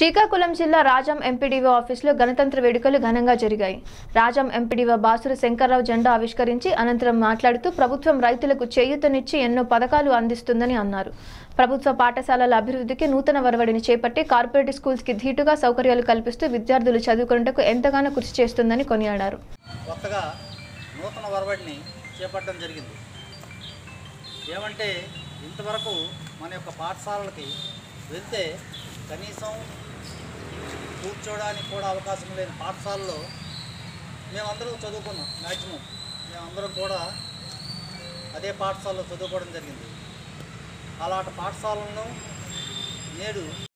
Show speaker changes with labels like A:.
A: శ్రీకాకుళం జిల్లా రాజం ఎంపీడీఓ ఆఫీసులో గణతంత్ర వేడుకలు ఘనంగా జరిగాయి రాజం ఎంపీడీఓ బాసురు శంకర్రావు జెండా ఆవిష్కరించి అనంతరం మాట్లాడుతూ ప్రభుత్వం రైతులకు చేయూతనిచ్చి ఎన్నో పథకాలు అందిస్తుందని అన్నారు ప్రభుత్వ పాఠశాలల అభివృద్ధికి నూతన వరవడిని చేపట్టి కార్పొరేట్ స్కూల్స్ కి ధీటుగా సౌకర్యాలు కల్పిస్తూ విద్యార్థులు చదువుకున్నటకు ఎంతగానో కృషి చేస్తుందని కొనియాడారు
B: కొత్తగా నూతన వరవడిని చేపట్టడం జరిగింది ఏమంటే ఇంతవరకు మన యొక్క పాఠశాలలకి వెళ్తే కనీసం కూర్చోడానికి కూడా అవకాశం లేని పాఠశాలలో మేమందరం చదువుకున్నాం మ్యాక్సిమం మేమందరం కూడా అదే పాఠశాలలో చదువుకోవడం జరిగింది అలాంటి పాఠశాలను నేడు